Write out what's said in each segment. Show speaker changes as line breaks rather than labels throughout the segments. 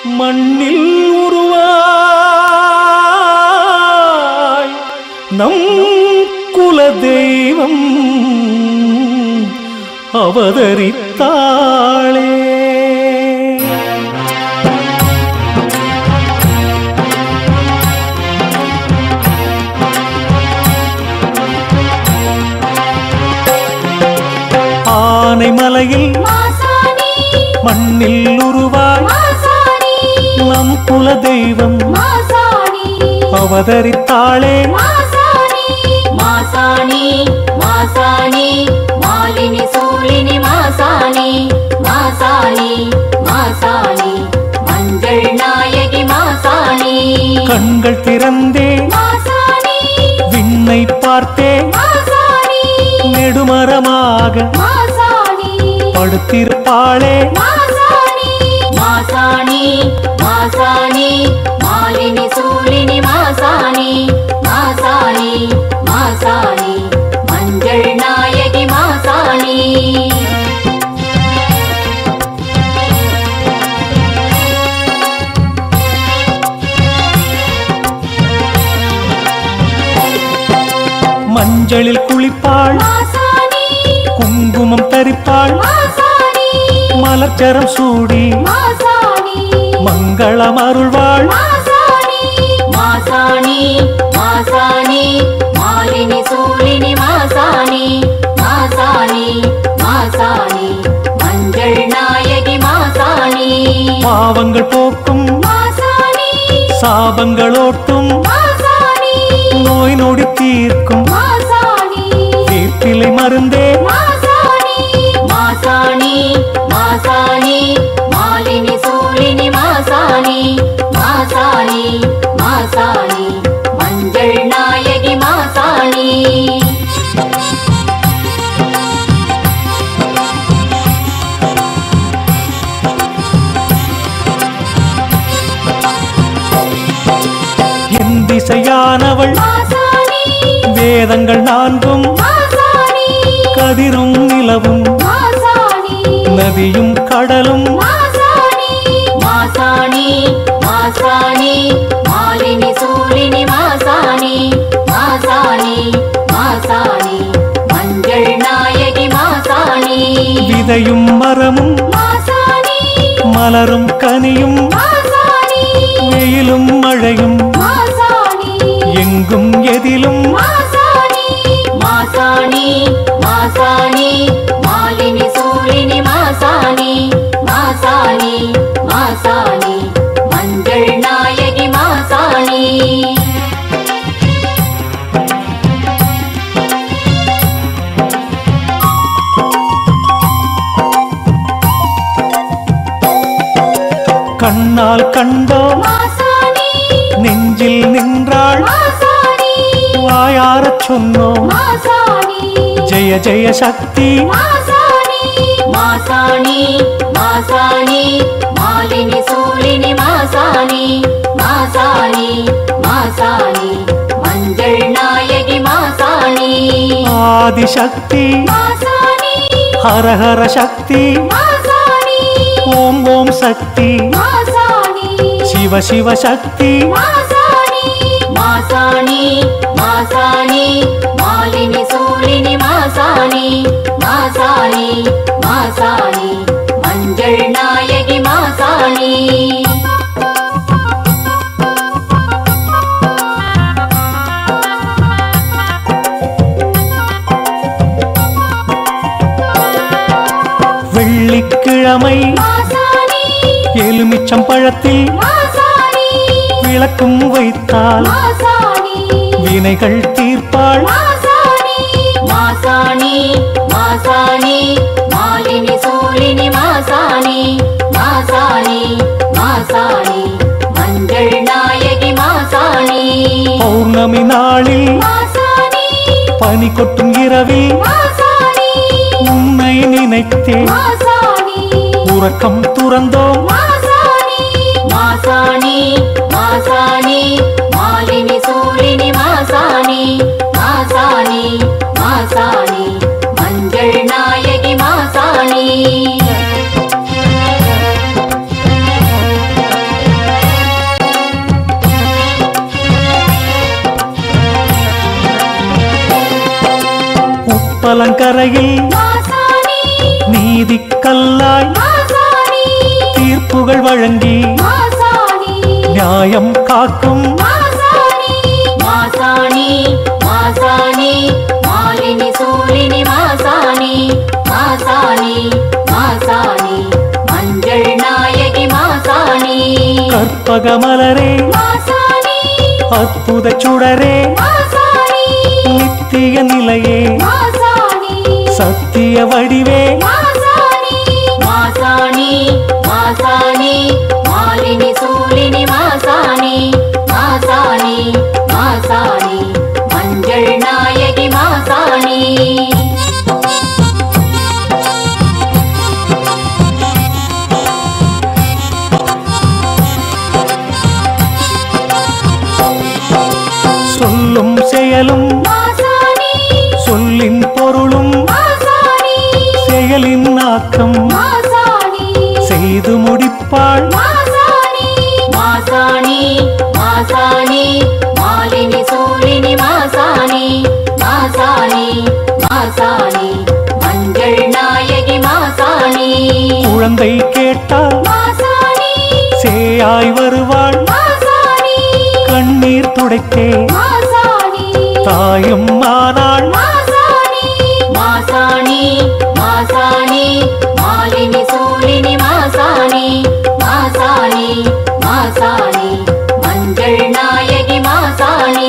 மண்ணில் உருவாய் நம் குல தெய்வம் அவதரித்தாளே ஆனைமலையில்
மாசாணி
மண்ணில் உருவாய்
மாசாணி
நம் குல தெய்வம்
மாசாணி
அவதரித்தாளே
மாசாணி மாசாணி மாசாணி மாலினி சூலினி மாசாணி மாசாணி மாசாணி மஞ்சள் நாயகி மாசாணி
கண்கள் திறந்தே
மாசாணி
விண்ணை பார்த்தே
மாசாணி
நெடுமரமாக
மாசாணி
படுத்திருப்பாளே
மாசாணி மாசாணி மாசாணி மாலினி சூலினி மாசாணி மாசாணி மாசாணி மஞ்சள் நாயகி மாசாணி
மஞ்சளில் குளிப்பாள்
மாசாணி
குங்குமம் தரிப்பாள்
மாசாணி
மலர்ச்சரம் சூடி
மாசாணி
மங்களம் அருள்வாள்
மாசாணி மாசாணி மாசாணி மாலினி சூலினி மாசாணி மாசாணி மாசாணி மஞ்சள் நாயகி மாசாணி
பாவங்கள் போக்கும்
மாசாணி
சாபங்களோட்டும்
மாசாணி
நோய் நொடி தீர்க்கும்
மாசாணி
வேப்பிலை மருந்தே
மாசாணி மாசாணி மாசாணி மாலினி சூலினி மாசாணி மாசாணி மாசாணி மஞ்சள் நாயகி மாசாணி
என் திசையானவள்
மாசாணி
வேதங்கள் நான்கும்
மாசாணி
கதிரும் நிலவும்
மாசாணி
நதியும் கடலும்
மாசாணி மாசாணி மாசாணி மாலினி சூலினி மாசாணி மாசாணி மாசாணி மஞ்சள் நாயகி மாசாணி
விதையும் மரமும்
மாசாணி
மலரும் கனியும்
மாசாணி
வெயிலும் மழையும்
மாசாணி
எங்கும் எதிலும்
மாசாணி மாசாணி மாசாணி மாலினி சூலினி மாசாணி மாசாணி மாசாணி மஞ்சள் நாயகி மாசாணி
கண்ணால் கண்டோம்
மாசாணி
நெஞ்சில் நின்றாள்
மாசாணி
வாயாரச் சொன்னோம்
மாசாணி
ஜெய ஜெய சக்தி
மாசாணி மாசாணி மாசாணி மாலினி சூலினி மாசாணி மாசாணி மாசாணி மஞ்சள் நாயகி மாசாணி
ஆதிசக்தி
மாசாணி
ஹரஹர சக்தி
மாசாணி
ஓம் ஓம் சக்தி
மாசாணி
சிவ சிவ சக்தி
மாசாணி மாசாணி மாசாணி மாலினி சூலினி மாசாணி மாசாணி மாசாணி மஞ்சள் நாயகி மாசாணி
வெள்ளிக்கிழமை
மாசாணி
எலுமிச்சம் பழத்தில்
மாசாணி
விளக்கும் வைத்தால்
மாசாணி
வினைகள் தீர்ப்பாள்
மாசாணி மாசாணி மாசாணி மாலினி சூலினி மாசாணி மாசாணி மாசாணி மஞ்சள் நாயகி மாசாணி
பௌர்ணமி நாளில்
மாசாணி
பனி கொட்டும் இரவில்
மாசாணி
உன்னை நினைத்தே
மாசாணி
உறக்கம் துறந்தோம்
மாசாணி மாசாணி மாசாணி மாலினி சூலினி மாசாணி மாசாணி மாசாணி மஞ்சள் நாயகி மாசாணி
கலங்கரையில்
மாசாணி
நீதி கல்லாய்
மாசாணி
தீர்ப்புகள் வழங்கி
மாசாணி
நியாயம் காக்கும்
மாசாணி மாசாணி மாசாணி மாலினி சூலினி மாசாணி மாசாணி மாசாணி மஞ்சள் நாயகி மாசாணி
கற்பக மலரே
மாசாணி
அற்புத சுடரே
மாசாணி
நித்திய நிலையே
மாசாணி
சத்திய வடிவே
மாசாணி மாசாணி மாசாணி மாலினி சூலினி மாசாணி மாசாணி மாசாணி மஞ்சள் நாயகி மாசாணி
சொல்லும் செயலும்
மாசாணி
சொல்லின் பொருளும்
மாசாணி
செயலின் ஆக்கம்
மாசாணி
செய்து முடிப்பாள்
மாசாணி மாசாணி மாசாணி மாலினி சூலினி மாசாணி மாசாணி மாசாணி மஞ்சள் நாயகி மாசாணி
குழந்தை கேட்டால்
மாசாணி
சேயாய் வருவாள்
மாசாணி
கண்ணீர் துடைத்தே
மாசாணி
தாயும் ஆனாள்
மாசாணி மாசாணி மாசாணி மாலினி சூலினி மாசாணி மாசாணி மாசாணி மஞ்சள் நாயகி மாசாணி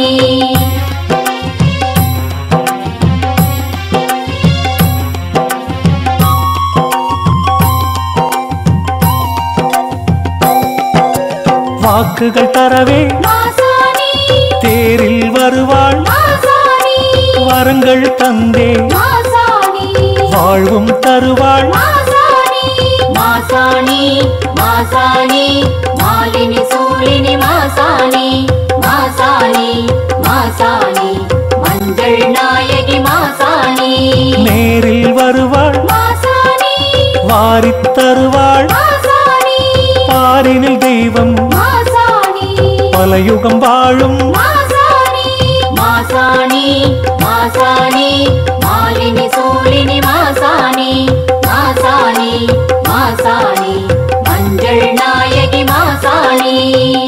வாக்குகள் தரவே
மாசாணி
தேரில் வருவாள்
மாசாணி
வரங்கள் தந்தே
மாசாணி
வாழ்வும் தருவாள்
மாசாணி மாசாணி மாசாணி மாலினி சூலினி மாசாணி மாசாணி மாசாணி மஞ்சள் நாயகி மாசாணி
நேரில் வருவாள்
மாசாணி
வாரித் தருவாள்
மாசாணி
பாரினில் தெய்வம்
மாசாணி
பல யுகம் வாழும்
மாசாணி மாசாணி மாசாணி மாலினி சூலினி மாசாணி மாசாணி மாசாணி மஞ்சள் நாயகி மாசாணி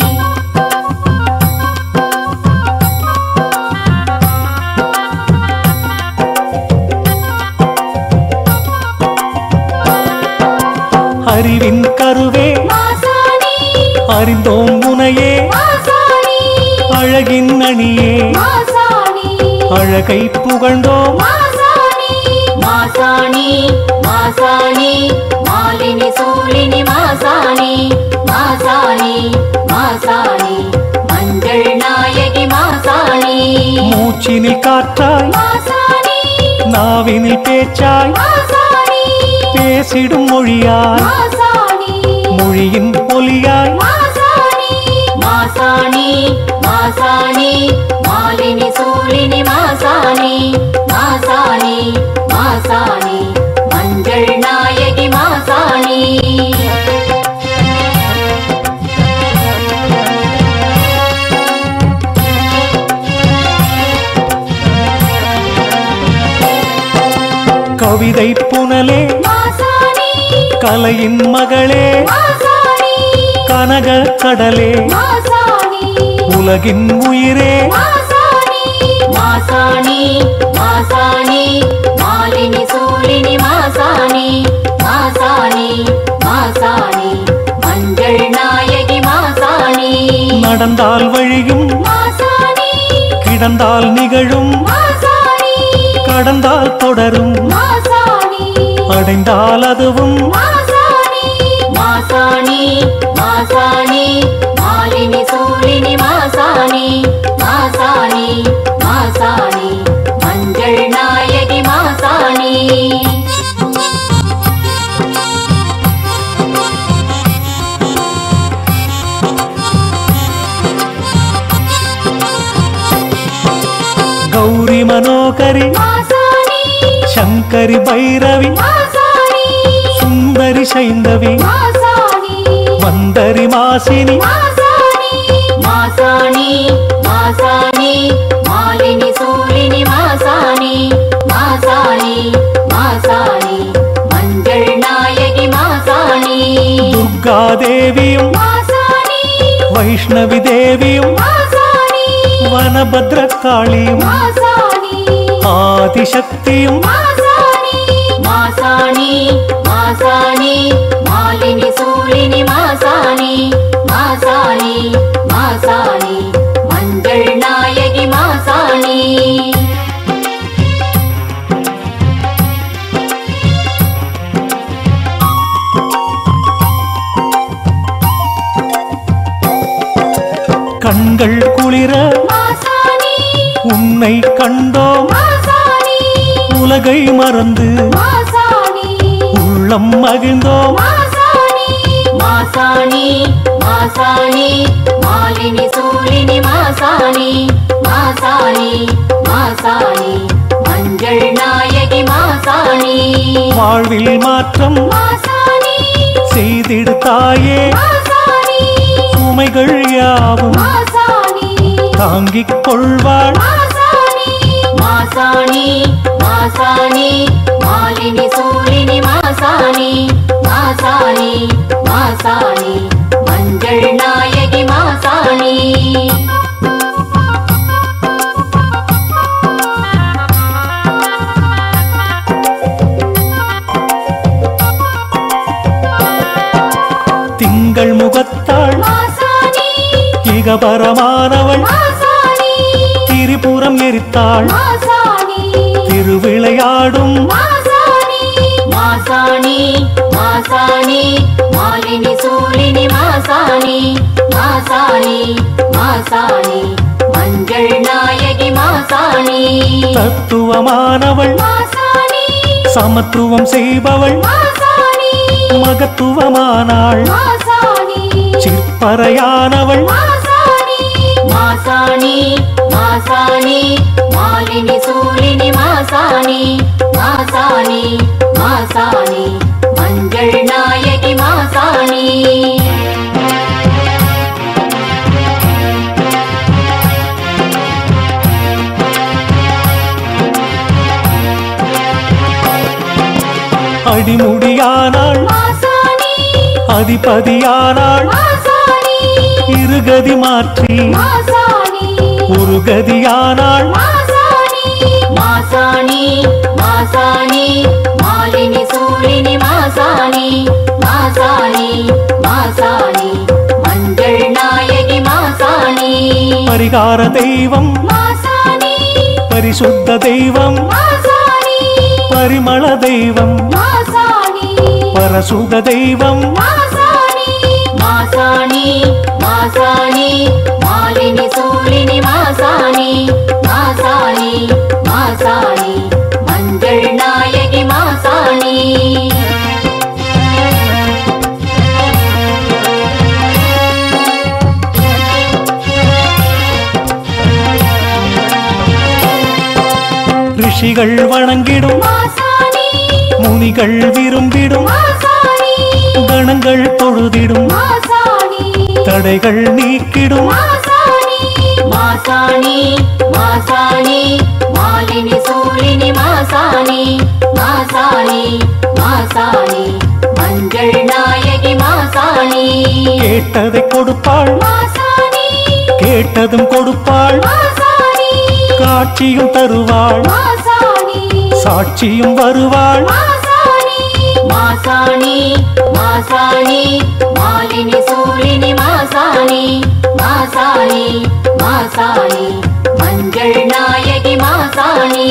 அறிவின் கருவே
மாசாணி
அறிந்தோம் முனையே
மாசாணி
அழகின் அணியே
மாசாணி
அழகை புகழ்ந்தோம்
மாசாணி மாசாணி மாசாணி மாலினி சூலினி மாசாணி மாசாணி மாசாணி மஞ்சள் நாயகி மாசாணி
மூச்சினில் காற்றாய்
மாசாணி
நாவினில் பேச்சாய்
மாசாணி
பேசிடும் மொழியாய்
மாசாணி
மொழியின் ஒலியாய்
மாசாணி மாசாணி மாசாணி மாலினி சூலினி மாசாணி மாசாணி மாசாணி மஞ்சள் நாயகி மாசாணி
கவிதை புனலே
மாசாணி
கலையின் மகளே
மாசாணி
கனக கடலே
மாசாணி
உலகின் உயிரே
மாசாணி மாசாணி மாசாணி மாலினி சூலினி மாசாணி மாசாணி மாசாணி மஞ்சள் நாயகி மாசாணி
நடந்தால் வழியும்
மாசாணி
கிடந்தால் நிகழும்
மாசாணி
கடந்தால் தொடரும்
மாசாணி
அடைந்தால் அதுவும்
மாசாணி மாசாணி மாசாணி மாலினி சூலினி மாசாணி மாசாணி மாசாணி மஞ்சள் நாயகி மாசாணி
கௌரி மனோகரி
மாசாணி
சங்கரி பைரவி
மாசாணி
சுந்தரி சைந்தவி
மாசாணி
வந்தரி மாசினி
மாசாணி மாசாணி மாசாணி மாலினி சூலினி மாசாணி மாசாணி மாசாணி மஞ்சள் நாயகி மாசாணி
துர்கா தேவியும்
மாசாணி
வைஷ்ணவி தேவியும்
மாசாணி
வனபத்ரகாளியும்
மாசாணி
ஆதிசக்தியும்
மாசாணி மாசாணி மாசாணி மாலினி சூழினி மாசாணி மாசாணி மாசாணி மஞ்சள் நாயகி மாசாணி
கண்கள் குளிர
மாசாணி
உன்னை கண்டோம்
மாசாணி
உலகை மறந்து
மாசாணி
உள்ளம் மகிழ்ந்தோம்
மாசாணி மாசாணி மாசாணி மாலினி சூழினி மாசாணி மாசாணி மாசாணி மஞ்சள் நாயகி மாசாணி
வாழ்வில் மாற்றம்
மாசாணி
செய்திடு தாயே
மாசாணி
சுமைகள் யாவும்
மாசாணி
தாங்கிக் கொள்வாள்
மாசாணி மாசாணி மாசாணி மாலினி சூழினி மாசாணி மாசாணி மாசாணி மஞ்சள் நாயகி மாசாணி
திங்கள் முகத்தாள்
மாசாணி
இகபரமானவள்
மாசாணி
திரிபுரம் எரித்தாள்
மாசாணி
திருவிளையாடும்
மாசாணி மாசாணி மாசாணி மாலினி சூழினி மாசாணி மாசாணி மாசாணி மஞ்சள் நாயகி மாசாணி
தத்துவமானவள்
மாசாணி
சமத்துவம் செய்பவள்
மாசாணி
மகத்துவமானாள்
மாசாணி
சிற்பரையானவள்
மாசாணி மாசாணி மாசாணி மாலினி சூழினி மாசாணி மாசாணி மாசாணி மஞ்சள் நாயகி மாசாணி
அடிமுடியானாள்
மாசாணி
அதிபதியானாள்
மாசாணி
இருகதி மாற்றி
மாசாணி
ஒரு கதியானாள்
மாசாணி மாசாணி மாசாணி மாலினி சூழினி மாசாணி மாசாணி மாசாணி மஞ்சள் நாயகி மாசாணி
பரிகார தெய்வம்
மாசாணி
பரிசுத்த தெய்வம்
மாசாணி
பரிமள தெய்வம்
மாசாணி
பரசுக தெய்வம்
மாசாணி மாசாணி மாசாணி மாலினி சூழினி மாசாணி மாசாணி மாசாணி மஞ்சள் நாயகி மாசாணி
ரிஷிகள் வணங்கிடும்
மாசாணி
முனிகள் விரும்பிடும்
மாசாணி
கணங்கள் தொழுதிடும்
மாசாணி
தடைகள் நீக்கிடும்
மாசாணி மாசாணி மாசாணி மாலினி சூழினி மாசாணி மாசாணி மாசாணி மஞ்சள் நாயகி மாசாணி
கேட்டதை கொடுப்பாள்
மாசாணி
கேட்டதும் கொடுப்பாள்
மாசாணி
காட்சியும் தருவாள்
மாசாணி
சாட்சியும் வருவாள்
மாசாணி மாசாணி மாசாணி மாலினி சூழினி மாசாணி மாசாணி மாசாணி மஞ்சள் நாயகி மாசாணி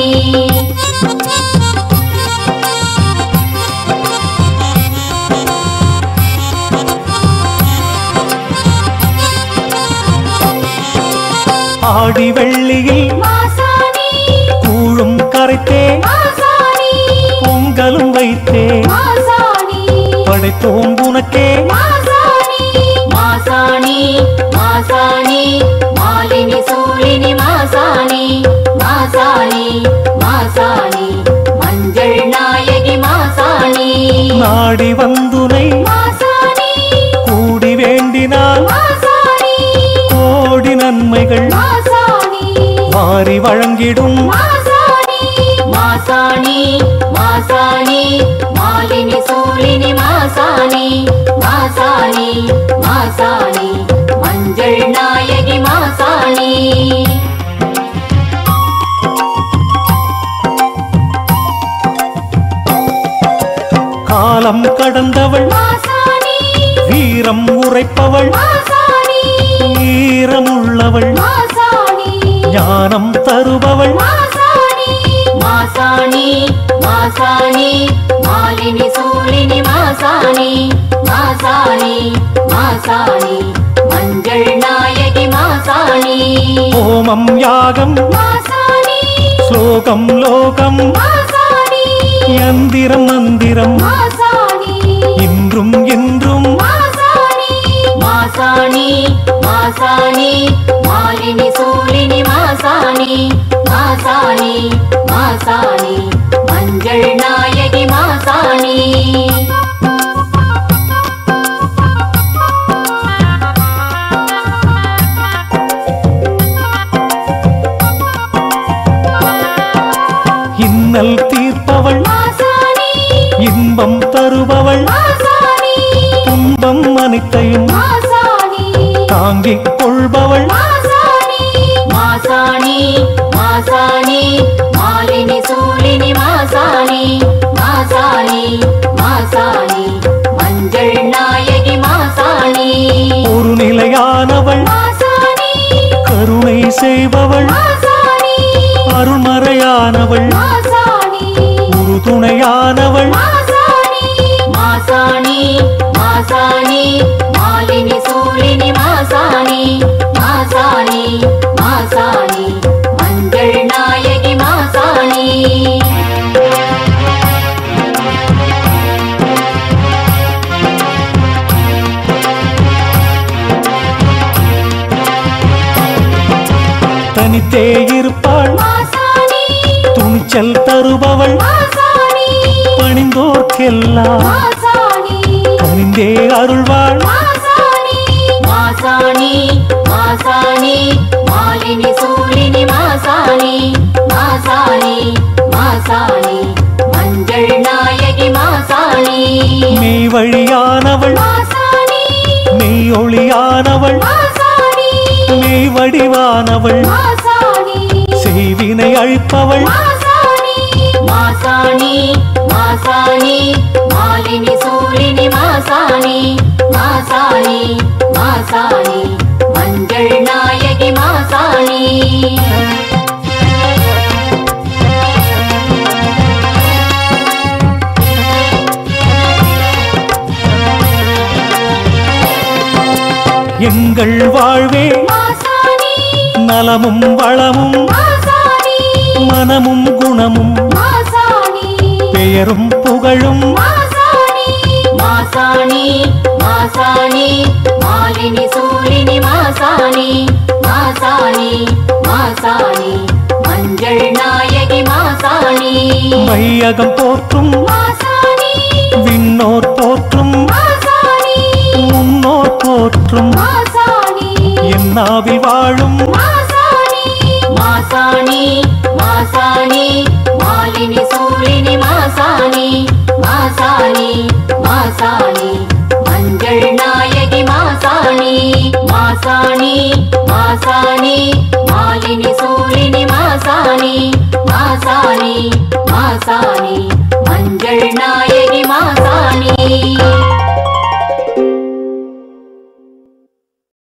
ஆடி வெள்ளியில்
மாசாணி
கூழும் கரைத்தே
மாசாணி
பொங்கலும் வைத்தே
மாசாணி
படைத்தோம் உனக்கே
மாசாணி மாசாணி மாசாணி மாலினி சூழினி மாசாணி மாசாணி மாசாணி மஞ்சள் நாயகி மாசாணி
நாடி வந்துனை
மாசாணி
கூடி வேண்டினால்
மாசாணி
கோடி நன்மைகள்
மாசாணி
வாரி வழங்கிடும்
மாசாணி மாசாணி மாசாணி மாலினி சூலினி மாசாணி மாசாணி மாசாணி மஞ்சள் நாயகி மாசாணி
காலம் கடந்தவள்
மாசாணி
வீரம் உரைப்பவள்
மாசாணி
ஈரமுள்ளவள்
மாசாணி
ஞானம் தருபவள்
மாசாணி மாசாணி மாசாணி மாலினி சூலினி மாசாணி மாசாணி மாசாணி மஞ்சள் நாயகி மாசாணி
ஹோமம் யாகம்
மாசாணி
ஸ்லோகம் லோகம்
மாசாணி
யந்திரம் மந்திரம்
மாசாணி
இன்றும் என்றும்
மாசாணி மாசாணி மாசாணி மாலினி சூலினி மாசாணி மாசாணி மாசாணி மஞ்சள் நாயகி மாசாணி
இன்னல் தீர்ப்பவள்
மாசாணி
இன்பம் தருபவள்
மாசாணி
துன்பம் அனைத்தையும்
மாசாணி
தாங்கிக் கொள்பவள்
மாசாணி மாசாணி மாசாணி மாலினி சூலினி மாசாணி மாசாணி மாசாணி மஞ்சள் நாயகி மாசாணி
ஒரு நிலையானவள்
மாசாணி
கருணை செய்பவள்
மாசாணி
அருள்மறையானவள்
மாசாணி
உறுதுணையானவள்
மாசாணி மாசாணி மாசாணி மாலினி சூலினி மாசாணி மாசாணி மாசாணி மஞ்சள் நாயகி மாசாணி
தனித்தே இருப்பாள்
மாசாணி
துணிச்சல் தருபவள்
மாசாணி
பணிந்தோர்க்கெல்லாம்
மாசாணி
கனிந்தே அருள்வாள்
மாசாணி மாசாணி மாசாணி மாலினி சூலினி மாசாணி மாசாணி மாசாணி மஞ்சள் நாயகி மாசாணி
மெய் வழியானவள்
மாசாணி
மெய் ஒளியானவள்
மாசாணி
மெய் வடிவானவள்
மாசாணி
செய்வினை அழிப்பவள்
மாசாணி மாசாணி மாசாணி மாலினி சூலினி மாசாணி மாசாணி மாசாணி மஞ்சள் நாயகி மாசாணி
எங்கள் வாழ்வே
மாசாணி
நலமும் வளமும்
மாசாணி
மனமும் குணமும்
மாசாணி
பெயரும் புகழும்
மாசாணி மாசாணி மாசாணி மாலினி சூலினி மாசாணி மாசாணி மாசாணி மஞ்சள் நாயகி மாசாணி
மையகம் போற்றும்
மாசாணி
விண்ணோர் போற்றும்
மாசாணி
முன்னோர் போற்றும்
மாசாணி
என்னாவில் வாழும்
மாசாணி மாசாணி மாசாணி மாலினி சூலினி மாசாணி மாசாணி மாசாணி மஞ்சள் நாயகி மாசாணி மாசாணி மாசாணி மாலினி சூலினி மாசாணி மாசாணி மாசாணி மஞ்சள் நாயகி மாசாணி